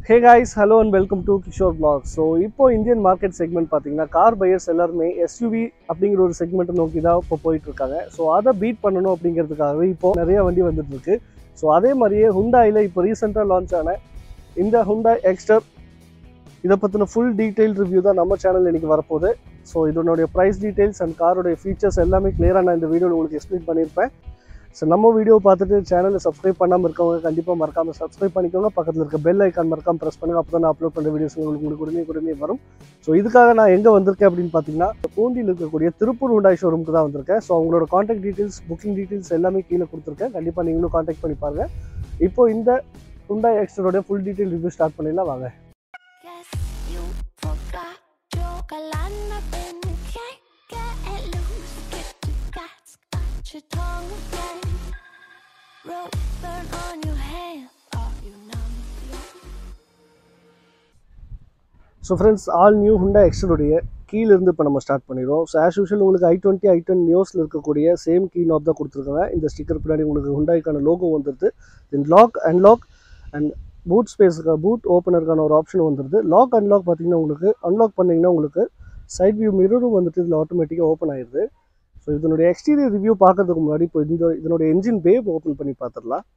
Hey guys hello and welcome to Kishore blog so இப்போ Indian market segment பார்த்தீங்கன்னா car buyers எல்லாருமே SUV அப்படிங்கிற ஒரு செக்மெண்ட்டை நோக்கி தான் இப்போ போயிட்டு இருக்காங்க ஸோ அதை பீட் பண்ணணும் அப்படிங்கிறதுக்காகவே இப்போ நிறைய வண்டி வந்துட்டு இருக்கு ஸோ அதே மாதிரியே ஹுண்டாயில் இப்போ ரீசெண்டாக லான்ச் ஆன இந்த ஹுண்டா எக்ஸ்டர் இதை பற்றின ஃபுல் டீட்டெயில் ரிவ்யூ தான் நம்ம சேனல் இன்னைக்கு வரப்போகுது ஸோ இதனுடைய ப்ரைஸ் டீட்டெயில்ஸ் அண்ட் காரோடைய ஃபீச்சர்ஸ் எல்லாமே கிளியராக நான் இந்த வீடியோவில் உங்களுக்கு எக்ஸ்பிளைன் பண்ணியிருப்பேன் ஸோ நம்ம வீடியோ பார்த்துட்டு சேனலை சப்ஸ்கிரைப் பண்ணாமல் இருக்கவங்க கண்டிப்பாக மறக்காமல் சப்ஸ்கிரைப் பண்ணிக்கோங்க பக்கத்தில் இருக்க பெல் ஐக்கான் மறக்காம ப்ரெஸ் பண்ணுங்க அப்போ தான் நான் அப்லோட் பண்ணுற வீடியோஸ் உங்களுக்கு உங்களுக்கு உடனே உடனே வரும் ஸோ இதுக்காக நான் எங்கே வந்திருக்கேன் அப்படின்னு பார்த்தீங்கன்னா பூண்டியில் இருக்கக்கூடிய திருப்பூர் ஹுண்டாய் ஷோரூமுக்கு தான் வந்திருக்கேன் ஸோ அவங்களோட காண்டாக்ட் டீட்டெயில்ஸ் புக்கிங் டீட்டெயில்ஸ் எல்லாமே கீழே கொடுத்துருக்கேன் கண்டிப்பாக நீங்களும் காண்டாக்ட் பண்ணி பாருங்க இப்போ இந்த ஹுண்டாய் எக்ஸ்டரோட ஃபுல் டீட்டெயில் ரிவ்யூ ஸ்டார்ட் பண்ணிடலாம் வாங்க Guess you forgot your galana and you can't get loose. Get your guts, got your tongue again. Rope burn on your hand. Are you numb? So friends all new Hyundai எக்ஸலுடைய கீழிருந்து இப்போ நம்ம start பண்ணிடுவோம் so as usual உங்களுக்கு ஐ twenty I ten நியூஸில் இருக்கக்கூடிய same key நாப் தான் கொடுத்துருக்காங்க இந்த ஸ்டிக்கர் பின்னாடி உங்களுக்கு ஹுண்டாய்க்கான லோகோ வந்துடுது then lock unlock and boot ஸ்பேஸுக்கு பூட் ஓப்பனருக்கான ஒரு ஆப்ஷன் வந்துடுது லாக் அன்லாக் பார்த்தீங்கன்னா உங்களுக்கு அன்லாக் பண்ணிங்கன்னா உங்களுக்கு சைட் வியூ மிரரும் வந்துட்டு இதில் ஆட்டோமேட்டிக்காக ஓப்பன் ஆயிடுது ஸோ இதனுடைய எக்ஸ்டீரியர் ரிவ்யூ பார்க்கறதுக்கு முன்னாடி இப்போ இந்த இதனுடைய என்ஜின் பேப் ஓப்பன் பண்ணி பார்த்துடலாம்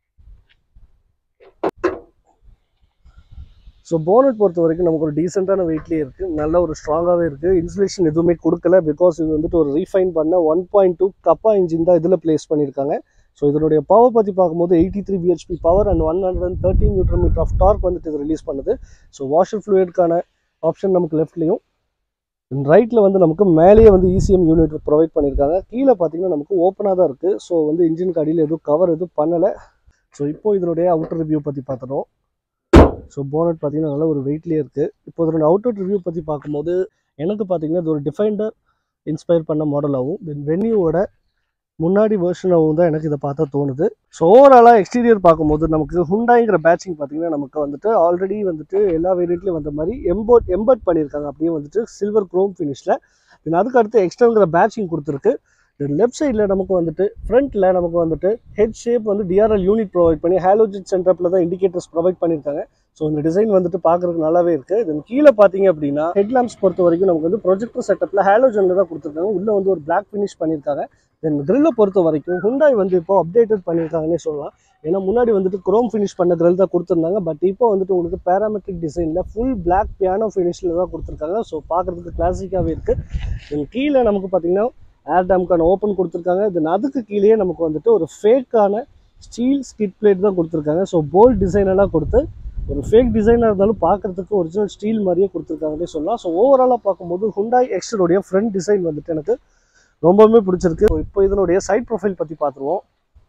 ஸோ போனட் பொறுத்த வரைக்கும் நமக்கு ஒரு டீசெண்டான வெயிட்லேயே இருக்குது நல்ல ஒரு ஸ்ட்ராங்காகவே இருக்குது இன்சுலேஷன் எதுவுமே கொடுக்கல பிகாஸ் இது வந்துட்டு ஒரு ரீஃபைன் பண்ண one point two kappa engine தான் இதில் ப்ளேஸ் பண்ணியிருக்காங்க ஸோ இதனுடைய பவர் பற்றி பார்க்கும்போது eighty three BHP power and one hundred and thirteen newton meter of torque வந்துட்டு இது ரிலீஸ் பண்ணுது ஸோ வாஷர் ஃப்ளூயிட்கான ஆப்ஷன் நமக்கு லெஃப்ட்லேயும் ரைட்டில் வந்து நமக்கு மேலேயே வந்து இசிஎம் யூனிட் ப்ரொவைட் பண்ணியிருக்காங்க கீழே பார்த்தீங்கன்னா நமக்கு ஓப்பனாக தான் இருக்குது ஸோ வந்து இன்ஜினுக்கு அடியில் எதுவும் கவர் எதுவும் பண்ணலை ஸோ இப்போ இதனுடைய அவுட்டர் ரிவ்யூ பற்றி பார்த்துட்டோம் ஸோ போனட் பார்த்தீங்கன்னா நல்ல ஒரு வெயிட்லேயே இருக்குது இப்போ இதோட அவுட்டர் ரிவ்யூ பற்றி பார்க்கும்போது எனக்கு பார்த்தீங்கன்னா இது ஒரு டிஃபைண்டர் இன்ஸ்பயர் பண்ண மாடலாகவும் தென் வென்யூவோட முன்னாடி வேர்ஷனாகவும் தான் எனக்கு இதை பார்த்தா தோணுது ஸோ ஓவராலாக எக்ஸ்டீரியர் பார்க்கும்போது நமக்கு ஹுண்டாய்ங்கிற பேட்சிங் பார்த்தீங்கன்னா நமக்கு வந்துட்டு ஆல்ரெடி வந்துட்டு எல்லா வேரியண்ட்லேயும் வந்த மாதிரி எம்போட் எம்பர்ட் பண்ணியிருக்காங்க அப்படியே வந்துட்டு சில்வர் க்ரோம் ஃபினிஷில் தென் அதுக்கு அடுத்து எக்ஸ்டர்ங்கிற பேட்சிங் கொடுத்துருக்கு தென் லெஃப்ட் சைடில் நமக்கு வந்துட்டு ஃப்ரண்ட்டில் நமக்கு வந்துட்டு ஹெட் ஷேப் வந்து டிஆர்எல் யூனிட் ப்ரொவைட் பண்ணி ஹாலோஜிட் சென்டப்பில் தான் இண்டிகேட்டர்ஸ் ப்ரொவைட் பண்ணியிருக்காங்க ஸோ இந்த டிசைன் வந்துட்டு பார்க்குறதுக்கு நல்லாவே இருக்குது தென் கீழே பார்த்தீங்க அப்படின்னா ஹெட் லேம்ப்ஸ் பொறுத்த வரைக்கும் நமக்கு வந்து ப்ரொஜெக்டர் செட்டப்பில் ஹாலோஜனில் தான் கொடுத்துருக்காங்க உள்ளே வந்து ஒரு பிளாக் ஃபினிஷ் பண்ணியிருக்காங்க தென் கிரில்லை பொறுத்த வரைக்கும் ஹுண்டாய் வந்து இப்போ அப்டேட்டட் பண்ணியிருக்காங்கன்னே சொல்லலாம் ஏன்னா முன்னாடி வந்துட்டு குரோம் ஃபினிஷ் பண்ண கிரில் தான் கொடுத்துருந்தாங்க பட் இப்போ வந்துட்டு உங்களுக்கு பேராமெட்ரிக் டிசைனில் ஃபுல் பிளாக் பியானோ ஃபினிஷில் தான் கொடுத்துருக்காங்க ஸோ பார்க்குறதுக்கு கிளாசிக்காகவே இருக்குது தென் கீழே நமக்கு பார்த்தீங்கன்னா ஏர் டேம்க்கான ஓப்பன் கொடுத்துருக்காங்க தென் அதுக்கு கீழேயே நமக்கு வந்துட்டு ஒரு ஃபேக்கான ஸ்டீல் ஸ்கிட் பிளேட் தான் கொடுத்துருக்காங்க ஸோ போல்ட் டிசைன் எல்லாம் கொடுத்து ஒரு ஃபேக் டிசைனாக இருந்தாலும் பார்க்குறதுக்கு ஒரிஜினல் ஸ்டீல் மாதிரியே கொடுத்துருக்காங்கன்னே சொல்லலாம் ஸோ ஓவராலாக பார்க்கும்போது ஹுண்டாய் எக்ஸ்டருடைய ஃப்ரண்ட் டிசைன் வந்துட்டு எனக்கு ரொம்பவுமே பிடிச்சிருக்கு So, இப்போ இதனுடைய சைட் ப்ரொஃபைல் பற்றி பார்த்துருவோம்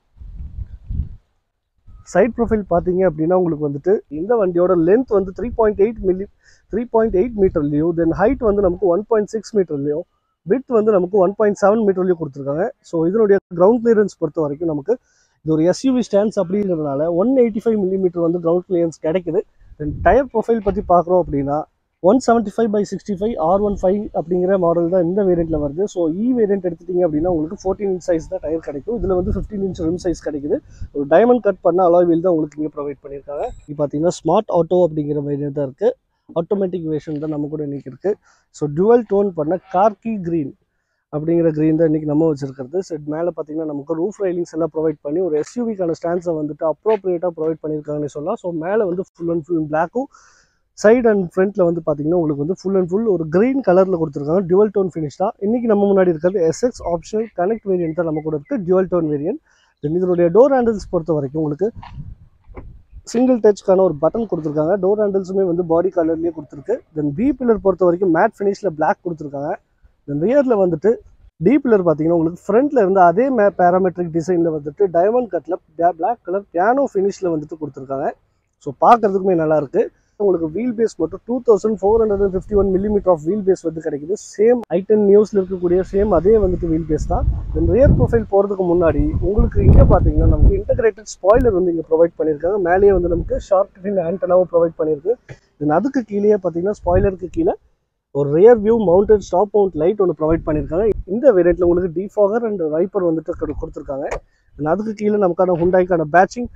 சைட் ப்ரொஃபைல் பார்த்தீங்க அப்படின்னா உங்களுக்கு வந்துட்டு இந்த வண்டியோட லென்த் வந்து three point eight milli three point eight மீட்டர்லையும் தென் ஹைட் வந்து நமக்கு ஒன் பாயிண்ட் சிக்ஸ் மீட்டர்லையும் வித் வந்து நமக்கு ஒன் பாயிண்ட் செவன் மீட்டர்லையும் கொடுத்துருக்காங்க ஸோ இதனுடைய கிரவுண்ட் கிளியரன்ஸ் பொறுத்த வரைக்கும் நமக்கு இது ஒரு எஸ்யூவி ஸ்டாண்ட்ஸ் அப்படிங்கிறதுனால ஒன் எயிட்டி ஃபைவ் மில்லிமீட்டர் வந்து கிரவுண்ட் கிளியரன்ஸ் கிடைக்குது தென் டயர் ப்ரொஃபைல் பற்றி பார்க்குறோம் அப்படின்னா one seventy five by sixty five R one five அப்படிங்கிற மாடல் தான் இந்த வேரியண்ட்டில் வருது ஸோ இ வேரியண்ட் எடுத்துட்டிங்க அப்படின்னா உங்களுக்கு ஃபோர்டீன் இன்ச் சைஸ் தான் டயர் கிடைக்கும் இதில் வந்து ஃபிஃப்டீன் இன்ச் ரிம் சைஸ் கிடைக்குது ஒரு டைமண்ட் கட் பண்ண அலாய் வீல் தான் உங்களுக்கு இங்கே ப்ரொவைட் பண்ணியிருக்காங்க இது பார்த்தீங்கன்னா ஸ்மார்ட் ஆட்டோ அப்படிங்கிற வேரியண்ட் தான் இருக்குது ஆட்டோமேட்டிக் வேஷன் தான் நம்ம கூட இன்றைக்கி இருக்குது ஸோ டுவல் டோன் பண்ண கார்கி க்ரீன் அப்படிங்கிற க்ரீன் தான் இன்றைக்கி நம்ம வச்சிருக்கிறது செட் மேலே பார்த்தீங்கன்னா நமக்கு ரூஃப் ரைலிங்ஸ் எல்லாம் ப்ரொவைட் பண்ணி ஒரு எஸ்யூவிக்கான ஸ்டாண்ட்ஸை வந்துட்டு அப்ரோப்ரியேட்டாக ப்ரொவைட் பண்ணியிருக்காங்கன்னு சொல்லலாம் ஸோ மேலே வந்து ஃபுல் அண்ட் ஃபுல் பிளாக்கும் சைடு அண்ட் ஃப்ரண்ட்டில் வந்து பார்த்தீங்கன்னா உங்களுக்கு வந்து ஃபுல் அண்ட் ஃபுல் ஒரு க்ரீன் கலரில் கொடுத்துருக்காங்க டுவல் டோன் ஃபினிஷ் தான் இன்றைக்கி நம்ம முன்னாடி இருக்கிறது எஸ்எக்ஸ் ஆப்ஷனல் கனெக்ட் வேரியன்ட் தான் நம்ம கூட இருக்குது டுவல் டோன் வேரியன்ட் தென் இதனுடைய டோர் ஹேண்டில்ஸ் பொறுத்த வரைக்கும் உங்களுக்கு சிங்கிள் டச்சுக்கான ஒரு பட்டன் கொடுத்துருக்காங்க டோர் ஹேண்டில்ஸுமே வந்து பாடி கலர்லேயே கொடுத்துருக்கு தென் பி பில்லர் பொறுத்த வரைக்கும் மேட் ஃபினிஷில் பிளாக் கொடுத்துருக்காங்க தென் ரியரில் வந்துட்டு டி பில்லர் பார்த்தீங்கன்னா உங்களுக்கு ஃப்ரண்ட்டில் இருந்து அதே மே பேராமெட்ரிக் டிசைனில் வந்துட்டு டைமண்ட் கட்டில் பிளாக் கலர் பியானோ ஃபினிஷில் வந்துட்டு கொடுத்துருக்காங்க ஸோ பார்க்குறதுக்குமே நல்லாயிருக்கு உங்களுக்கு வீல் பேஸ் மட்டும் two thousand four hundred and fifty one millimeter of wheel base வந்து கிடைக்குது சேம் ஐட்டன் நியூஸில் இருக்கக்கூடிய சேம் அதே வந்துட்டு வீல் பேஸ் தான் தென் ரியர் ப்ரொஃபைல் போகிறதுக்கு முன்னாடி உங்களுக்கு இங்கே பார்த்தீங்கன்னா நமக்கு இன்டகிரேட்டட் ஸ்பாய்லர் வந்து இங்கே ப்ரொவைட் பண்ணியிருக்காங்க மேலேயே வந்து நமக்கு ஷார்ட் ஃபின் ஆண்டனாவும் ப்ரொவைட் பண்ணியிருக்கு தென் அதுக்கு கீழே பார்த்தீங்கன்னா ஸ்பாய்லருக்கு கீழே ஒரு rear view mounted stop mount light ஒன்று ப்ரொவைட் பண்ணியிருக்காங்க இந்த வேரியண்ட்டில் உங்களுக்கு டிஃபாகர் அண்ட் வைப்பர் வந்துட்டு கொடு- கொடுத்துருக்காங்க தென் அதுக்கு கீழே நமக்கான ஹுண்டாய்க்கான பேட்சிங்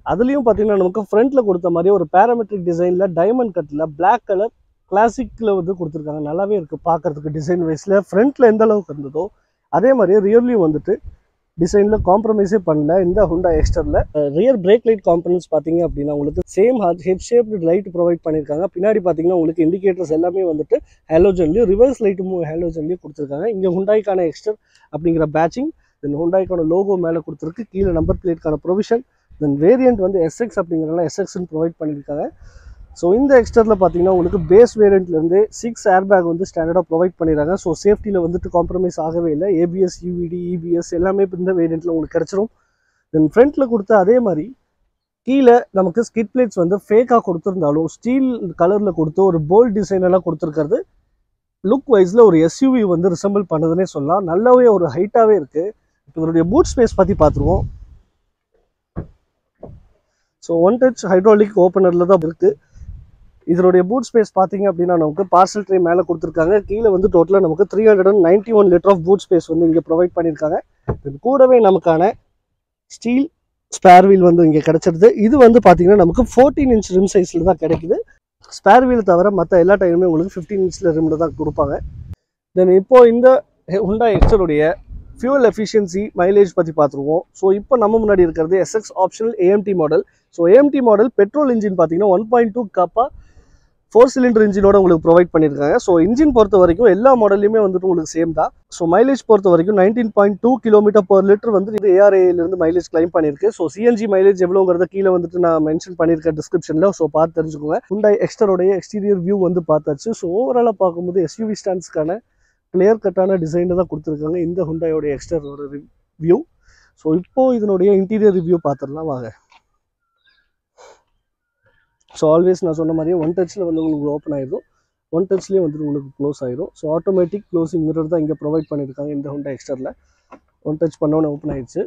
அதுலேயும் பார்த்தீங்கன்னா நமக்கு ஃப்ரண்ட்டில் கொடுத்த மாதிரி ஒரு பேராமெட்ரிக் டிசைனில் டைமண்ட் கட்டில் Black கலர் கிளாசிக்கில் வந்து கொடுத்துருக்காங்க நல்லாவே இருக்குது பார்க்கறதுக்கு டிசைன் வைஸில் ஃப்ரண்ட்டில் எந்த அளவுக்கு இருந்ததோ அதே மாதிரி ரியர்லையும் வந்துட்டு டிசைனில் காம்ப்ரமைஸே பண்ணல இந்த ஹுண்டா எக்ஸ்டரில் ரியர் பிரேக் லைட் காம்பனன்ஸ் பார்த்தீங்க அப்படின்னா உங்களுக்கு same head shaped light provide பண்ணியிருக்காங்க பின்னாடி பார்த்தீங்கன்னா உங்களுக்கு இண்டிகேட்டர்ஸ் எல்லாமே வந்துட்டு ஹேலோஜன்லையும் ரிவர்ஸ் லைட்டும் ஹேலோஜன்லையும் கொடுத்துருக்காங்க இங்கே ஹுண்டாய்க்கான எக்ஸ்டர் அப்படிங்கிற பேட்சிங் தென் ஹுண்டாய்க்கான லோகோ மேலே கொடுத்துருக்கு கீழே நம்பர் பிளேட்கான ப்ரொவிஷன் தென் வேரியண்ட் வந்து எஸ்எக்ஸ் அப்படிங்கிறனால எஸ்எக்ஸ்னு ப்ரொவைட் பண்ணியிருக்காங்க ஸோ இந்த எக்ஸ்டரில் பார்த்தீங்கன்னா உங்களுக்கு பேஸ் வேரியண்ட்லேருந்து சிக்ஸ் ஏர் பேக் வந்து ஸ்டாண்டர்டாக ப்ரொவைட் பண்ணிடுறாங்க ஸோ சேஃப்டியில் வந்துட்டு காம்ப்ரமைஸ் ஆகவே இல்லை ஏபிஎஸ் யூவிடி இபிஎஸ் எல்லாமே இப்போ இந்த வேரியண்ட்டில் உங்களுக்கு கிடச்சிரும் தென் ஃப்ரண்ட்டில் கொடுத்த அதே மாதிரி கீழே நமக்கு ஸ்கிட் பிளேட்ஸ் வந்து ஃபேக்காக கொடுத்துருந்தாலும் ஸ்டீல் கலரில் கொடுத்து ஒரு போல்ட் டிசைன் எல்லாம் கொடுத்துருக்கிறது லுக் வைஸில் ஒரு எஸ்யூவி வந்து ரிசம்பிள் பண்ணுதுன்னே சொல்லலாம் நல்லாவே ஒரு ஹைட்டாகவே இருக்குது இப்போ இதனுடைய பூட் ஸ்பேஸ் பற்றி பார்த்துருவோம் ஸோ ஒன் டச் ஹைட்ராலிக் ஓப்பனரில் தான் இருக்குது இதனுடைய பூட் ஸ்பேஸ் பார்த்தீங்க அப்படின்னா நமக்கு பார்சல் ட்ரே மேலே கொடுத்துருக்காங்க கீழே வந்து டோட்டலாக நமக்கு three hundred and ninety one litre of boot space வந்து இங்கே ப்ரொவைட் பண்ணியிருக்காங்க இது கூடவே நமக்கான ஸ்டீல் ஸ்பேர் வீல் வந்து இங்கே கிடச்சிருது இது வந்து பார்த்தீங்கன்னா நமக்கு ஃபோர்டீன் இன்ச் ரிம் சைஸில் தான் கிடைக்குது ஸ்பேர் வீல் தவிர மற்ற எல்லா டைமுமே உங்களுக்கு ஃபிஃப்டீன் இன்ச்சில் ரிம்மில் தான் கொடுப்பாங்க தென் இப்போ இந்த ஹுண்டா எக்ஸ்டருடைய ஃபியூல் எஃபிஷியன்சி மைலேஜ் பற்றி பார்த்துருவோம் ஸோ இப்போ நம்ம முன்னாடி இருக்கிறது SX optional AMT model so AMT model petrol engine பார்த்தீங்கன்னா one point two Kappa four cylinder இன்ஜினோட உங்களுக்கு ப்ரொவைட் பண்ணியிருக்காங்க ஸோ இன்ஜின் பொறுத்த வரைக்கும் எல்லா மாடல்லையுமே வந்துட்டு உங்களுக்கு சேம் தான் ஸோ மைலேஜ் பொறுத்த வரைக்கும் nineteen point two kilometre per litre வந்து இது ஏஆர்ஏலேருந்து மைலேஜ் கிளைம் பண்ணியிருக்கு ஸோ சிஎன்ஜி மைலேஜ் எவ்வளோங்கிறத கீழே வந்துட்டு நான் மென்ஷன் பண்ணியிருக்கேன் டிஸ்கிரிப்ஷனில் ஸோ பார்த்து தெரிஞ்சுக்கோங்க ஹுண்டாய் எக்ஸ்டரோடைய எக்ஸ்டீரியர் வியூ வந்து பார்த்தாச்சு ஸோ ஓவராலாக பார்க்கும்போது எஸ்யூவி ஸ்டாண்ட்ஸ்க்கான கிளியர் கட்டான டிசைனில் தான் கொடுத்துருக்காங்க இந்த ஹுண்டாயோடைய எக்ஸ்டரோட வியூ ஸோ இப்போ இதனுடைய இன்டீரியர் ரிவ்யூ பார்த்துடலாம் வாங்க ஸோ ஆல்வேஸ் நான் சொன்ன மாதிரியே ஒன் டச்சில் வந்து உங்களுக்கு ஓப்பன் ஆயிடும் ஒன் டச்லேயே வந்துட்டு உங்களுக்கு க்ளோஸ் ஆயிடும் ஸோ ஆட்டோமேட்டிக் க்ளோசிங் மிரர் தான் இங்கே ப்ரொவைட் பண்ணியிருக்காங்க இந்த ஹுண்டா எக்ஸ்டரில் ஒன் டச் பண்ணோன்னே ஓப்பன் ஆயிடுச்சு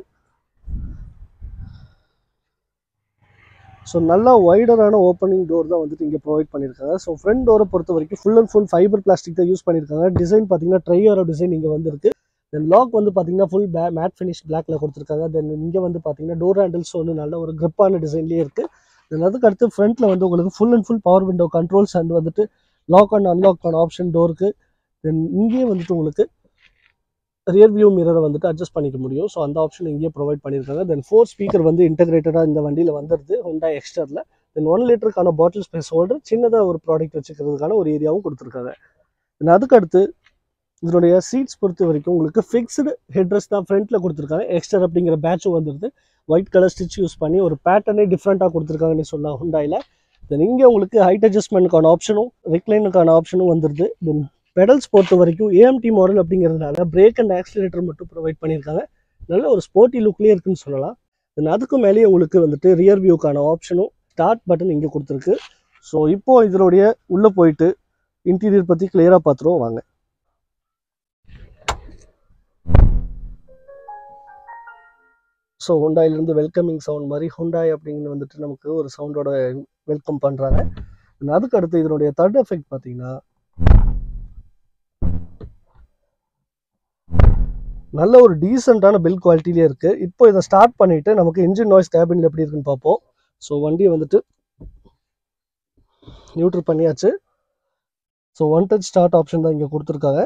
ஸோ நல்லா வைடரான ஓப்பனிங் டோர் தான் வந்துட்டு இங்கே ப்ரொவைட் பண்ணியிருக்காங்க ஸோ ஃப்ரண்ட் டோரை பொறுத்த வரைக்கும் full and full fibre plastic தான் யூஸ் பண்ணியிருக்காங்க டிசைன் பார்த்தீங்கன்னா ட்ரையரோ டிசைன் இங்கே வந்துருக்கு தென் லாக் வந்து பார்த்தீங்கன்னா ஃபுல் பே மேட் ஃபினிஷ் பிளாக்ல கொடுத்துருக்காங்க தென் இங்கே வந்து பார்த்தீங்கன்னா டோர் ஹேண்டில்ஸ் வந்து நல்ல ஒரு கிரிப்பான டிசைன்லேயே இருக்குது தென் அதுக்கு அடுத்து ஃப்ரண்ட்டில் வந்து உங்களுக்கு full and full power window controls and வந்துட்டு லாக் அண்ட் அன்லாக் பண்ண ஆப்ஷன் டோருக்கு தென் இங்கேயே வந்துட்டு உங்களுக்கு ரியர் வியூ மிரரை வந்துட்டு அட்ஜஸ்ட் பண்ணிக்க முடியும் ஸோ அந்த ஆப்ஷன் இங்கேயே ப்ரொவைட் பண்ணியிருக்காங்க தென் ஃபோர் ஸ்பீக்கர் வந்து இன்டகிரேட்டடாக இந்த வண்டியில் வந்துடுது ஹுண்டா எக்ஸ்டரில் தென் ஒன் லிட்டருக்கான பாட்டில் ஸ்பேஸ் ஹோல்டர் சின்னதாக ஒரு ப்ராடக்ட் வச்சுக்கிறதுக்கான ஒரு ஏரியாவும் கொடுத்துருக்காங்க தென் அதுக்கு அடுத்து இதனுடைய சீட்ஸ் பொறுத்த வரைக்கும் உங்களுக்கு ஃபிக்ஸ்டு ஹெட்ரஸ் தான் ஃப்ரண்ட்டில் கொடுத்துருக்காங்க எக்ஸ்டர் அப்படிங்கிற பேட்சும் வந்துடுது ஒயிட் கலர் ஸ்டிச் யூஸ் பண்ணி ஒரு பேட்டர்னே டிஃப்ரெண்ட்டாக கொடுத்துருக்காங்கன்னு சொல்லலாம் ஹுண்டாயில் தென் இங்கே உங்களுக்கு ஹைட் அட்ஜஸ்ட்மெண்ட்டுக்கான ஆப்ஷனும் ரிக்ளைனுக்கான ஆப்ஷனும் வந்துடுது தென் பெடல்ஸ் பொறுத்த வரைக்கும் ஏஎம்டி மாடல் அப்படிங்கிறதுனால பிரேக் அண்ட் ஆக்சிலேட்டர் மட்டும் ப்ரொவைட் பண்ணியிருக்காங்க நல்ல ஒரு ஸ்போர்ட்டி லுக்லேயே இருக்குன்னு சொல்லலாம் தென் அதுக்கு மேலேயே உங்களுக்கு வந்துட்டு ரியர் வியூக்கான ஆப்ஷனும் ஸ்டார்ட் பட்டன் இங்கே கொடுத்துருக்கு ஸோ இப்போ இதனுடைய உள்ளே போயிட்டு இன்டீரியர் பற்றி கிளியராக பார்த்துருவோம் வாங்க ஸோ ஹுண்டாயிலேருந்து வெல்கமிங் சவுண்ட் மாதிரி ஹுண்டாய் அப்படிங்கிறது வந்துட்டு நமக்கு ஒரு சவுண்டோட வெல்கம் பண்ணுறாங்க அதுக்கு அடுத்து இதனுடைய தேர்ட் எஃபெக்ட் பார்த்தீங்கன்னா நல்ல ஒரு டீசெண்டான பில் குவாலிட்டிலே இருக்குது இப்போ இதை ஸ்டார்ட் பண்ணிவிட்டு நமக்கு இன்ஜின் நாய்ஸ் கேபினில் எப்படி இருக்குன்னு பார்ப்போம் ஸோ வண்டியை வந்துட்டு நியூட்ரல் பண்ணியாச்சு so one touch start option தான் இங்கே கொடுத்துருக்காங்க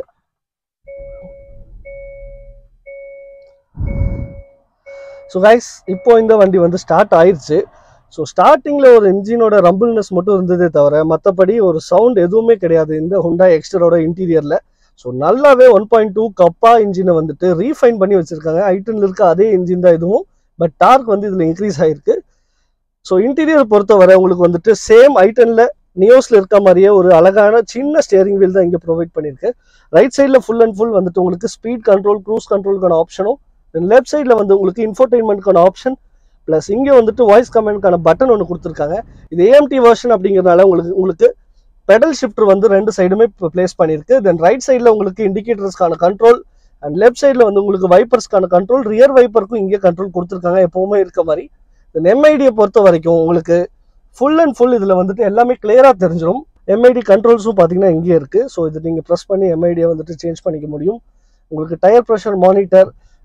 ஸோ கைஸ் இப்போ இந்த வண்டி வந்து ஸ்டார்ட் ஆயிடுச்சு ஸோ ஸ்டார்டிங்கில் ஒரு இன்ஜினோட ரம்பிள்னஸ் மட்டும் இருந்ததே தவிர மற்றபடி ஒரு சவுண்ட் எதுவுமே கிடையாது இந்த ஹுண்டா எக்ஸ்டரோட இன்டீரியரில் ஸோ நல்லாவே ஒன் பாயிண்ட் டூ கப்பா இன்ஜினை வந்துட்டு ரீஃபைன் பண்ணி வச்சுருக்காங்க ஐட்டனில் இருக்க அதே இன்ஜின் தான் இதுவும் பட் டார்க் வந்து இதில் இன்க்ரீஸ் ஆகிருக்கு ஸோ இன்டீரியர் பொறுத்தவரை உங்களுக்கு வந்துட்டு சேம் ஐட்டனில் நியோஸில் இருக்க மாதிரியே ஒரு அழகான சின்ன ஸ்டேரிங் வீல் தான் இங்கே ப்ரொவைட் பண்ணியிருக்கு ரைட் சைடில் ஃபுல் அண்ட் ஃபுல் வந்துட்டு உங்களுக்கு ஸ்பீட் கண்ட்ரோல் க்ரூஸ் கண்ட்ரோலுக்கான ஆப்ஷனும் லெஃப்ட் சைடில் வந்து உங்களுக்கு இன்ஃபோர்டைன்மெண்ட்க்கான ஆப்ஷன் ப்ளஸ் இங்கே வந்துட்டு வாய்ஸ் கமெண்ட்க்கான பட்டன் ஒன்று கொடுத்துருக்காங்க இது ஏஎம்டி வெர்ஷன் அப்படிங்கிறதுனால உங்களுக்கு உங்களுக்கு பெடல் ஷிஃப்டர் வந்து ரெண்டு சைடுமே இப்போ பிளேஸ் பண்ணியிருக்கு தென் ரைட் சைடில் உங்களுக்கு இண்டிகேட்டர்ஸ்க்கான கண்ட்ரோல் அண்ட் லெஃப்ட் சைடில் வந்து உங்களுக்கு வைப்பர்ஸ்க்கான கண்ட்ரோல் ரியர் வைப்பருக்கும் இங்கே கண்ட்ரோல் கொடுத்துருக்காங்க எப்போவுமே இருக்க மாதிரி தென் எம்ஐடியை பொறுத்த வரைக்கும் உங்களுக்கு ஃபுல் அண்ட் ஃபுல் இதில் வந்துட்டு எல்லாமே கிளியராக தெரிஞ்சிடும் எம்ஐடி கண்ட்ரோல்ஸும் பார்த்தீங்கன்னா இங்கே இருக்குது ஸோ இது நீங்கள் ப்ரெஸ் பண்ணி எம்ஐடியை வந்துட்டு சேஞ்ச் பண்ணிக்க முடியும் உங்களுக்கு tyre pressure monitor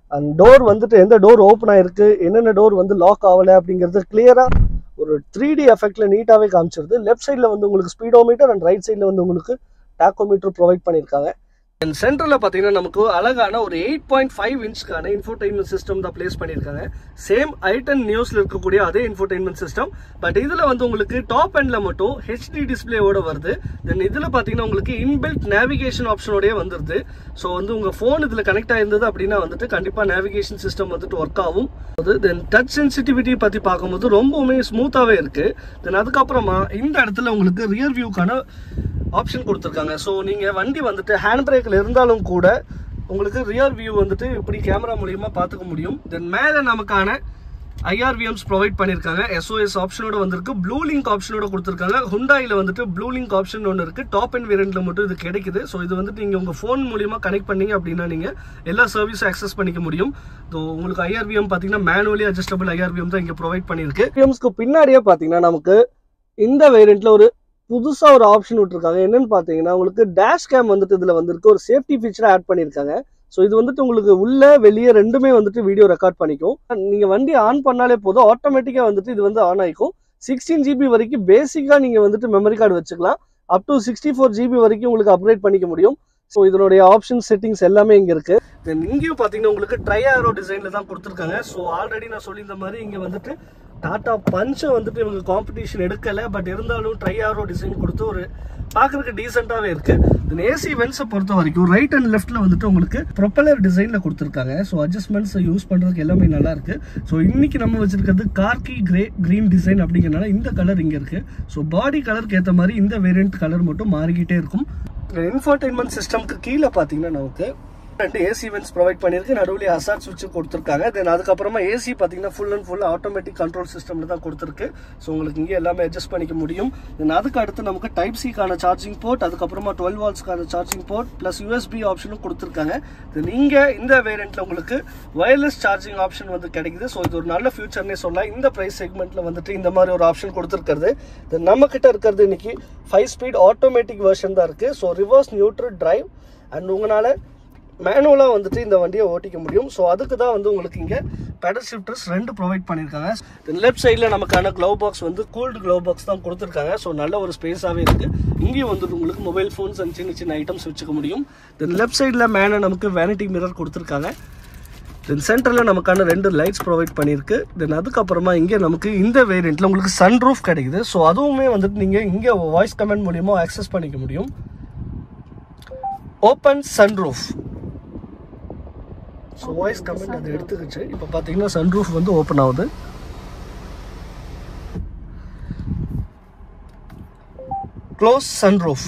and door வந்துட்டு எந்த டோர் ஓப்பன் ஆயிருக்கு என்னென்ன டோர் வந்து லாக் ஆகலை அப்படிங்கிறது கிளியராக ஒரு த்ரீ டி எஃபெக்ட்ல நீட்டாகவே காமிச்சிருது லெஃப்ட் சைடில் வந்து உங்களுக்கு ஸ்பீடோமீட்டர் அண்ட் ரைட் சைடில் வந்து உங்களுக்கு டாக்கோமீட்டர் ப்ரொவைட் பண்ணியிருக்காங்க அண்ட் சென்டரில் பார்த்தீங்கன்னா நமக்கு அழகான ஒரு எயிட் பாயிண்ட் ஃபைவ் இன்ச்க்கான இன்ஃபோடைன்மெண்ட் சிஸ்டம் தான் பிளேஸ் பண்ணியிருக்காங்க சேம் ஐட்டன் நியூஸில் இருக்கக்கூடிய அதே இன்ஃபோடைன்மெண்ட் சிஸ்டம் பட் இதில் வந்து உங்களுக்கு டாப் எண்டில் மட்டும் ஹெச்டி டிஸ்பிளேவோட வருது தென் இதில் பார்த்தீங்கன்னா உங்களுக்கு இன்பில்ட் நேவிகேஷன் ஆப்ஷனோடய வந்துருது ஸோ வந்து உங்கள் ஃபோன் இதில் கனெக்ட் ஆயிருந்தது அப்படின்னா வந்துட்டு கண்டிப்பாக நேவிகேஷன் சிஸ்டம் வந்துட்டு ஒர்க் ஆகும் தென் டச் சென்சிட்டிவிட்டி பற்றி பார்க்கும்போது ரொம்பவுமே ஸ்மூத்தாகவே இருக்குது தென் அதுக்கப்புறமா இந்த இடத்துல உங்களுக்கு ரியர் வியூக்கான ஆப்ஷன் கொடுத்துருக்காங்க ஸோ நீங்கள் வண்டி வந்துட்டு ஹேண்ட் பிரேக்கில் இருந்தாலும் கூட உங்களுக்கு ரியர் வியூ வந்துட்டு இப்படி கேமரா மூலியமாக பார்த்துக்க முடியும் தென் மேலே நமக்கான ஐஆர்விஎம்ஸ் ப்ரொவைட் பண்ணியிருக்காங்க எஸ்ஓஎஸ் ஆப்ஷனோட வந்திருக்கு ப்ளூ லிங்க் ஆப்ஷனோட கொடுத்துருக்காங்க ஹுண்டாயில் வந்துட்டு ப்ளூ லிங்க் ஆப்ஷன் ஒன்று இருக்குது டாப் அண்ட் வேரியண்ட்டில் மட்டும் இது கிடைக்குது ஸோ இது வந்துட்டு நீங்கள் உங்கள் ஃபோன் மூலியமாக கனெக்ட் பண்ணீங்க அப்படின்னா நீங்கள் எல்லா சர்வீஸும் அக்சஸ் பண்ணிக்க முடியும் ஸோ உங்களுக்கு ஐஆர்விஎம் பார்த்தீங்கன்னா மேனுவலி அட்ஜஸ்டபிள் ஐஆர்விஎம் தான் இங்கே ப்ரொவைட் பண்ணியிருக்கு ஐஆர்விஎம்ஸ்க்கு பின்னாடியே பார்த்தீங்கன்னா நமக்கு இந்த வேரியண்ட்டில் ஒரு புதுசாக ஒரு ஆப்ஷன் விட்டுருக்காங்க என்னன்னு பார்த்தீங்கன்னா உங்களுக்கு டேஷ் கேம் வந்துட்டு இதில் வந்திருக்கு ஒரு சேஃப்டி ஃபீச்சரை ஆட் பண்ணியிருக்காங்க ஸோ இது வந்துட்டு உங்களுக்கு உள்ள வெளியே ரெண்டுமே வந்துட்டு வீடியோ ரெக்கார்ட் பண்ணிக்கும் நீங்கள் வண்டி ஆன் பண்ணாலே போதும் ஆட்டோமேட்டிக்காக வந்துட்டு இது வந்து ஆன் ஆகிக்கும் சிக்ஸ்டீன் ஜிபி வரைக்கும் பேசிக்காக நீங்கள் வந்துட்டு மெமரி கார்டு வச்சுக்கலாம் up to sixty four GB வரைக்கும் உங்களுக்கு அப்கிரேட் பண்ணிக்க முடியும் ஸோ இதனுடைய ஆப்ஷன் செட்டிங்ஸ் எல்லாமே இங்கே இருக்கு தென் இங்கேயும் பார்த்தீங்கன்னா உங்களுக்கு ட்ரை ஆரோ டிசைனில் தான் கொடுத்துருக்காங்க ஸோ ஆல்ரெடி நான் சொல்லியிருந்த மாதிரி இங்கே வந்துட்டு டாடா பஞ்சை வந்துட்டு இவங்க காம்படிஷன் எடுக்கலை பட் இருந்தாலும் ட்ரை ஆரோ டிசைன் கொடுத்து ஒரு பார்க்கறதுக்கு டீசெண்டாகவே இருக்கு தென் ஏசி வென்ஸை பொறுத்த வரைக்கும் ரைட் அண்ட் லெஃப்ட்ல வந்துட்டு உங்களுக்கு ப்ரொப்பலர் டிசைனில் கொடுத்துருக்காங்க ஸோ அட்ஜஸ்ட்மெண்ட்ஸ் யூஸ் பண்ணுறதுக்கு எல்லாமே நல்லா இருக்கு ஸோ இன்னைக்கு நம்ம வச்சிருக்கிறது கார்கி கிரே கிரீன் டிசைன் அப்படிங்கிறனால இந்த கலர் இங்கே இருக்கு ஸோ பாடி கலருக்கு ஏற்ற மாதிரி இந்த வேரியன்ட் கலர் மட்டும் மாறிக்கிட்டே இருக்கும் இன்ஃபர்டைன்மெண்ட் சிஸ்டம்க்கு கீழே பார்த்தீங்கன்னா நமக்கு ரெண்டு ஏசி வென்ஸ் ப்ரொவைட் பண்ணியிருக்கு நடுவில் அசாட் சுவிட்ச் கொடுத்துருக்காங்க தென் அதுக்கப்புறமா ஏசி பார்த்தீங்கன்னா full and full automatic control சிஸ்டமில் தான் கொடுத்துருக்கு ஸோ உங்களுக்கு இங்கே எல்லாமே அட்ஜஸ்ட் பண்ணிக்க முடியும் தென் அதுக்கு அடுத்து நமக்கு டைப் சிக்கான சார்ஜிங் போர்ட் அதுக்கப்புறமா டுவெல் வால்ஸ்க்கான சார்ஜிங் போர்ட் ப்ளஸ் யூஎஸ்பி ஆப்ஷனும் கொடுத்துருக்காங்க தென் இங்கே இந்த வேரியண்ட்டில் உங்களுக்கு வயர்லெஸ் சார்ஜிங் ஆப்ஷன் வந்து கிடைக்குது ஸோ இது ஒரு நல்ல ஃபியூச்சர்னே சொல்லலாம் இந்த ப்ரைஸ் செக்மெண்ட்டில் வந்துட்டு இந்த மாதிரி ஒரு ஆப்ஷன் கொடுத்துருக்கிறது தென் நம்ம கிட்ட இருக்கிறது இன்னைக்கு ஃபைவ் ஸ்பீட் ஆட்டோமேட்டிக் வெர்ஷன் தான் இருக்குது so reverse neutral drive and உங்களால் மேனுவலாக வந்துட்டு இந்த வண்டியை ஓட்டிக்க முடியும் ஸோ அதுக்கு தான் வந்து உங்களுக்கு இங்கே பெடல் ஷிஃப்டர்ஸ் ரெண்டு ப்ரொவைட் பண்ணியிருக்காங்க தென் லெஃப்ட் சைடில் நமக்கான க்ளவ் பாக்ஸ் வந்து கூல்டு க்ளவ் பாக்ஸ் தான் கொடுத்துருக்காங்க ஸோ நல்ல ஒரு ஸ்பேஸாகவே இருக்குது இங்கேயும் வந்துட்டு உங்களுக்கு மொபைல் ஃபோன்ஸ் அண்ட் சின்ன சின்ன ஐட்டம்ஸ் வச்சுக்க முடியும் தென் லெஃப்ட் சைடில் மேலே நமக்கு வேனிட்டி மிரர் கொடுத்துருக்காங்க தென் சென்டரில் நமக்கான ரெண்டு லைட்ஸ் ப்ரொவைட் பண்ணியிருக்கு தென் அதுக்கப்புறமா இங்கே நமக்கு இந்த வேரியண்ட்டில் உங்களுக்கு சன் ரூஃப் கிடைக்குது ஸோ அதுவுமே வந்துட்டு நீங்கள் இங்கே வாய்ஸ் கமெண்ட் மூலியமாக ஆக்சஸ் பண்ணிக்க முடியும் open sun roof so voice command அது எடுத்துக்கிச்சு இப்போ பார்த்தீங்கன்னா சன் ரூஃப் வந்து ஓப்பன் ஆகுது close sun roof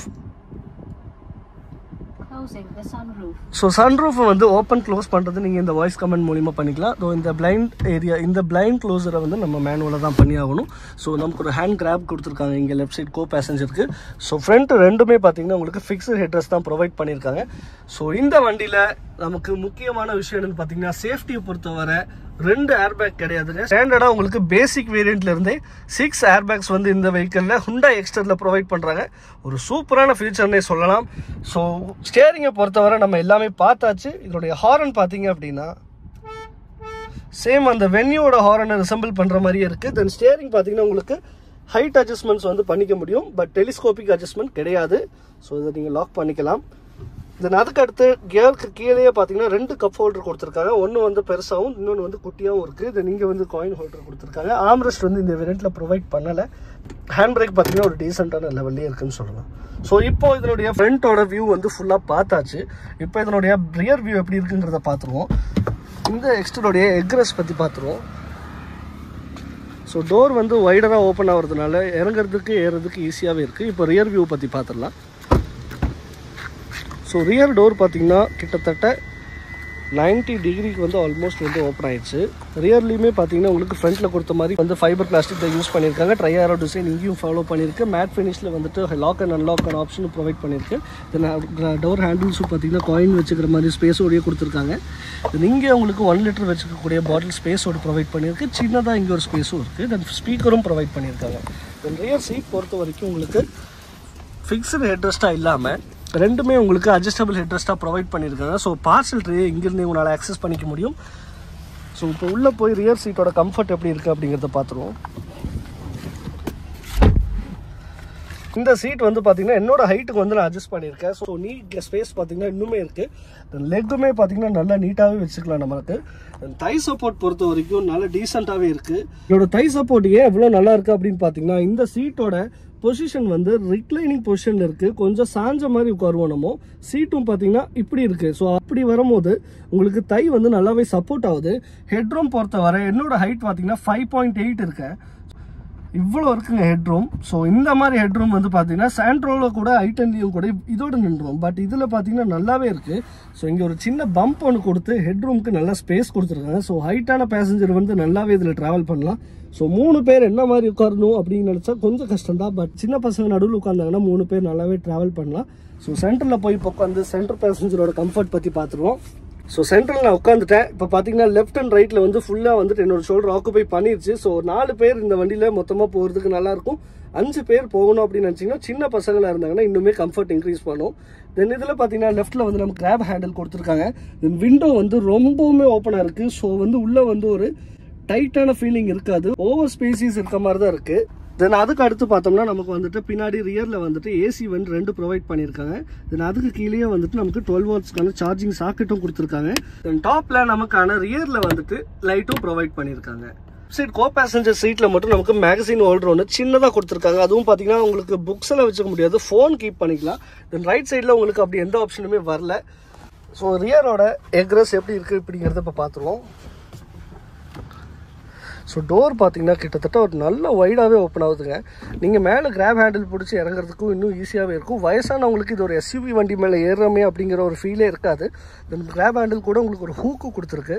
Closing the sunroof. So sunroof வந்து ஓப்பன் க்ளோஸ் பண்ணுறது நீங்கள் இந்த வாய்ஸ் கமெண்ட் மூலிமா பண்ணிக்கலாம் ஸோ இந்த பிளைண்ட் ஏரியா இந்த பிளைண்ட் க்ளோஸரை வந்து நம்ம மேனுவலாக தான் பண்ணி ஆகணும் ஸோ நமக்கு ஒரு ஹேண்ட் கிராப் கொடுத்துருக்காங்க இங்கே லெஃப்ட் சைட் கோ பேசஞ்சருக்கு ஸோ ஃப்ரண்ட் ரெண்டுமே பார்த்தீங்கன்னா உங்களுக்கு ஃபிக்ஸ்டு ஹெட்ரஸ் தான் ப்ரொவைட் பண்ணியிருக்காங்க ஸோ இந்த வண்டியில் நமக்கு முக்கியமான விஷயம் என்னன்னு பார்த்தீங்கன்னா சேஃப்டியை பொறுத்தவரை ரெண்டு ஏர்பேக் கிடையாதுங்க ஸ்டாண்டர்டாக உங்களுக்கு பேசிக் வேரியண்ட்ல இருந்தே சிக்ஸ் ஏர்பேக்ஸ் வந்து இந்த வெஹிக்கிளில் ஹுண்டா எக்ஸ்டரில் ப்ரொவைட் பண்ணுறாங்க ஒரு சூப்பரான ஃபியூச்சர்னே சொல்லலாம் ஸோ ஸ்டேரிங்கை பொறுத்தவரை நம்ம எல்லாமே பார்த்தாச்சு இதனுடைய ஹாரன் பார்த்தீங்க அப்படின்னா சேம் அந்த வென்யூவோட ஹாரனை ரிசம்பிள் பண்ணுற மாதிரியே இருக்குது தென் ஸ்டேரிங் பார்த்தீங்கன்னா உங்களுக்கு ஹைட் அட்ஜஸ்ட்மெண்ட்ஸ் வந்து பண்ணிக்க முடியும் பட் டெலிஸ்கோபிக் அட்ஜஸ்ட்மெண்ட் கிடையாது ஸோ இதை நீங்கள் லாக் பண்ணிக்கலாம் தென் அதுக்கு அடுத்து கியருக்கு கீழேயே பார்த்தீங்கன்னா ரெண்டு கப் ஹோல்டர் கொடுத்துருக்காங்க ஒன்று வந்து பெருசாகவும் இன்னொன்று வந்து குட்டியாகவும் இருக்குது தென் இங்கே வந்து காயின் ஹோல்டர் கொடுத்துருக்காங்க ஆம்ரெஸ்ட் வந்து இந்த வேரியண்ட்டில் ப்ரொவைட் பண்ணலை ஹேண்ட் பிரேக் பார்த்தீங்கன்னா ஒரு டீசெண்டான லெவல்லே இருக்குன்னு சொல்லலாம் ஸோ இப்போ இதனுடைய ஃப்ரண்ட்டோட வியூ வந்து ஃபுல்லாக பார்த்தாச்சு இப்போ இதனுடைய ரியர் வியூ எப்படி இருக்குங்கிறத பார்த்துருவோம் இந்த எக்ஸ்டருடைய எக்ரஸ் பற்றி பார்த்துருவோம் ஸோ டோர் வந்து வைடராக ஓப்பன் ஆகிறதுனால இறங்குறதுக்கு ஏறுறதுக்கு ஈஸியாகவே இருக்குது இப்போ ரியர் வியூ பற்றி பார்த்துடலாம் ஸோ ரியர் டோர் பார்த்தீங்கன்னா கிட்டத்தட்ட 90 டிகிரிக்கு வந்து ஆல்மோஸ்ட் வந்து ஓப்பன் ஆயிடுச்சு ரியர்லையுமே பார்த்தீங்கன்னா உங்களுக்கு ஃப்ரண்ட்டில் கொடுத்த மாதிரி வந்து ஃபைபர் பிளாஸ்டிக் தான் யூஸ் பண்ணியிருக்காங்க ட்ரை ஆரோ டிசைன் இங்கேயும் ஃபாலோ பண்ணியிருக்கு மேட் ஃபினிஷில் வந்துட்டு லாக் அண்ட் அன்லாக் ஆப்ஷனும் ப்ரொவைட் பண்ணியிருக்கு தென் டோர் ஹேண்டில்ஸும் பார்த்தீங்கன்னா காயின் வச்சுக்கிற மாதிரி ஸ்பேஸோடய கொடுத்துருக்காங்க தென் இங்கே உங்களுக்கு ஒன் லிட்டர் வச்சுக்கக்கூடிய பாட்டில் ஸ்பேஸோடு ப்ரொவைட் பண்ணியிருக்கு சின்னதாக இங்கே ஒரு ஸ்பேஸும் இருக்குது தென் ஸ்பீக்கரும் ப்ரொவைட் பண்ணியிருக்காங்க தென் ரியர் சீட் பொறுத்த வரைக்கும் உங்களுக்கு ஃபிக்ஸ்டு ஹெட்ரெஸ்ட்டாக இல்லாமல் ரெண்டுமே உங்களுக்கு அட்ஜஸ்டபிள் ஹெட்ரெஸ்ட்டாக ப்ரொவைட் பண்ணியிருக்காங்க ஸோ பார்சல் ட்ரே இங்கேருந்து உங்களால் அக்சஸ் பண்ணிக்க முடியும் ஸோ இப்போ உள்ளே போய் ரியர் சீட்டோட கம்ஃபர்ட் எப்படி இருக்குது அப்படிங்கிறத பார்த்துருவோம் இந்த சீட் வந்து பார்த்தீங்கன்னா என்னோட ஹைட்டுக்கு வந்து நான் அட்ஜஸ்ட் பண்ணியிருக்கேன் ஸோ நீ ஸ்பேஸ் பார்த்தீங்கன்னா இன்னுமே இருக்குது லெக்குமே பார்த்தீங்கன்னா நல்லா நீட்டாகவே வச்சுக்கலாம் நம்மளுக்கு தை சப்போர்ட் பொறுத்த வரைக்கும் நல்ல டீசெண்டாகவே இருக்குது இதோட தை சப்போர்ட் ஏன் எவ்வளோ நல்லா இருக்குது அப்படின்னு பார்த்தீங்கன்னா இந்த சீட்டோட பொசிஷன் வந்து ரிக்ளைனிங் பொசிஷனில் இருக்குது கொஞ்சம் சாஞ்ச மாதிரி உட்காருவோம் நம்ம சீட்டும் பார்த்தீங்கன்னா இப்படி இருக்குது ஸோ அப்படி வரும்போது உங்களுக்கு தை வந்து நல்லாவே சப்போர்ட் ஆகுது ஹெட்ரூம் பொறுத்தவரை என்னோட ஹைட் பார்த்தீங்கன்னா ஃபைவ் பாயிண்ட் எயிட் இருக்கேன் இவ்வளோ இருக்குங்க ஹெட்ரூம் ஸோ இந்த மாதிரி ஹெட்ரூம் வந்து பார்த்தீங்கன்னா சாண்ட்ரோவில் கூட ஐட்டன்லையும் கூட இதோட நின்றோம் பட் இதில் பார்த்தீங்கன்னா நல்லாவே இருக்குது ஸோ இங்கே ஒரு சின்ன பம்ப் ஒன்று கொடுத்து ஹெட்ரூம்க்கு நல்லா ஸ்பேஸ் கொடுத்துருக்காங்க ஸோ ஹைட்டான பேசஞ்சர் வந்து நல்லாவே இதில் ட்ராவல் பண்ணலாம் ஸோ மூணு பேர் என்ன மாதிரி உட்காரணும் அப்படின்னு நினச்சா கொஞ்சம் கஷ்டம் தான் பட் சின்ன பசங்க நடுவில் உட்காந்தாங்கன்னா மூணு பேர் நல்லாவே ட்ராவல் பண்ணலாம் ஸோ சென்டரில் போய் இப்போ உட்காந்து சென்டர் பேசஞ்சரோட கம்ஃபர்ட் பற்றி பார்த்துருவோம் ஸோ சென்ட்ரல் நான் உட்காந்துட்டேன் இப்போ பார்த்தீங்கன்னா லெஃப்ட் அண்ட் ரைட்டில் வந்து ஃபுல்லாக வந்துட்டு என்னோட ஷோல்டர் ஆக்குபை பண்ணிருச்சு ஸோ நாலு பேர் இந்த வண்டியில் மொத்தமாக போகிறதுக்கு நல்லாயிருக்கும் அஞ்சு பேர் போகணும் அப்படின்னு நினச்சிங்கன்னா சின்ன பசங்களாக இருந்தாங்கன்னா இன்னுமே கம்ஃபர்ட் இன்க்ரீஸ் பண்ணும் தென் இதில் பார்த்தீங்கன்னா லெஃப்ட்டில் வந்து நம்ம கிராப் ஹேண்டில் கொடுத்துருக்காங்க தென் விண்டோ வந்து ரொம்பவுமே ஓப்பனாக இருக்குது ஸோ வந்து உள்ளே வந்து ஒரு டைட்டான ஃபீலிங் இருக்காது ஓவர் ஸ்பேசிஸ் இருக்க மாதிரி தான் இருக்குது தென் அதுக்கு அடுத்து பார்த்தோம்னா நமக்கு வந்துட்டு பின்னாடி ரியரில் வந்துட்டு ஏசி வந்து ரெண்டு ப்ரொவைட் பண்ணியிருக்காங்க தென் அதுக்கு கீழேயே வந்துட்டு நமக்கு டுவெல் வாட்ஸ்க்கான சார்ஜிங் சாக்கெட்டும் கொடுத்துருக்காங்க தென் டாப்பில் நமக்கான ரியரில் வந்துட்டு லைட்டும் ப்ரொவைட் பண்ணியிருக்காங்க சீட் கோ பேசஞ்சர் சீட்டில் மட்டும் நமக்கு மேகசின் ஹோல்டர் ஒன்று சின்னதாக கொடுத்துருக்காங்க அதுவும் பார்த்தீங்கன்னா உங்களுக்கு புக்ஸ் எல்லாம் வச்சுக்க முடியாது ஃபோன் கீப் பண்ணிக்கலாம் தென் ரைட் சைடில் உங்களுக்கு அப்படி எந்த ஆப்ஷனுமே வரல ஸோ ரியரோட எக்ரஸ் எப்படி இருக்குது இப்படிங்கிறத இப்போ பார்த்துருவோம் ஸோ டோர் பார்த்தீங்கன்னா கிட்டத்தட்ட ஒரு நல்ல வைடாகவே ஓப்பன் ஆகுதுங்க நீங்கள் மேலே கிராப் ஹேண்டில் பிடிச்சி இறங்குறதுக்கும் இன்னும் ஈஸியாகவே இருக்கும் வயசானவங்களுக்கு இது ஒரு எஸ்யூவி வண்டி மேலே ஏறுறமே அப்படிங்கிற ஒரு ஃபீலே இருக்காது தென் கிராப் ஹேண்டில் கூட உங்களுக்கு ஒரு ஹூக்கு கொடுத்துருக்கு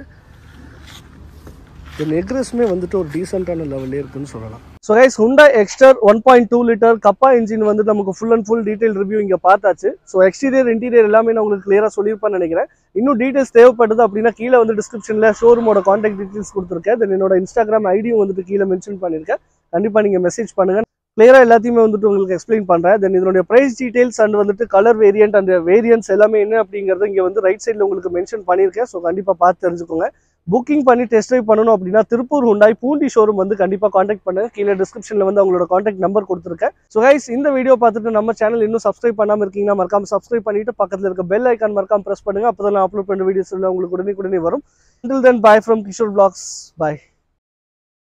தென் எக்ரஸ்மே வந்துட்டு ஒரு டீசெண்டான லெவல்லே இருக்குன்னு சொல்லலாம் so guys Hyundai Exter one point two litre Kappa engine வந்து நமக்கு full and full detail review இங்கே பார்த்தாச்சு ஸோ எக்ஸ்டீரியர் இன்டீரியர் எல்லாமே நான் உங்களுக்கு கிளியராக சொல்லியிருப்பேன்னு நினைக்கிறேன் இன்னும் டீடைல்ஸ் தேவைப்படுது அப்படின்னா கீழே வந்து டிஸ்கிரிப்ஷனில் ஷோரூமோட காண்டாக்ட் டீடைல்ஸ் கொடுத்துருக்கேன் தென் என்னோட இன்ஸ்டாகிராம் ஐடியும் வந்துட்டு கீழே மென்ஷன் பண்ணியிருக்கேன் கண்டிப்பாக நீங்கள் மெசேஜ் பண்ணுங்கள் கிளியராக எல்லாத்தையுமே வந்துட்டு உங்களுக்கு எக்ஸ்பிளைன் பண்ணுறேன் தென் இதனுடைய ப்ரைஸ் டீடைல்ஸ் அண்ட் வந்துட்டு கலர் வேரியன்ட் அந்த வேரியன்ட்ஸ் எல்லாமே என்ன அப்படிங்கிறது இங்கே வந்து ரைட் சைடில் உங்களுக்கு மென்ஷன் பண்ணியிருக்கேன் ஸோ கண்டிப்பாக பார்த்து தெரிஞ்சுக்கோங்க புக்கிங் பண்ணி டெஸ்ட் ட்ரைவ் பண்ணணும் அப்படின்னா திருப்பூர் ஹுண்டாய் பூண்டி ஷோரூம் வந்து கண்டிப்பாக காண்டாக்ட் பண்ணுங்க கீழே டிஸ்கிரிப்ஷனில் வந்து அவங்களோட காண்டாக்ட் நம்பர் கொடுத்துருக்கேன் ஸோ கைஸ் இந்த வீடியோ பார்த்துட்டு நம்ம சேனல் இன்னும் சப்ஸ்கிரைப் பண்ணாமல் இருக்கீங்கன்னா மறக்காம சப்ஸ்கிரைப் பண்ணிட்டு பக்கத்தில் இருக்க பெல் ஐக்கான் மறக்காம ப்ரெஸ் பண்ணுங்க அப்போ தான் நான் அப்லோட் பண்ண வீடியோஸ் உங்களுக்கு உடனே உடனே வரும் until then bye from Kishore vlogs bye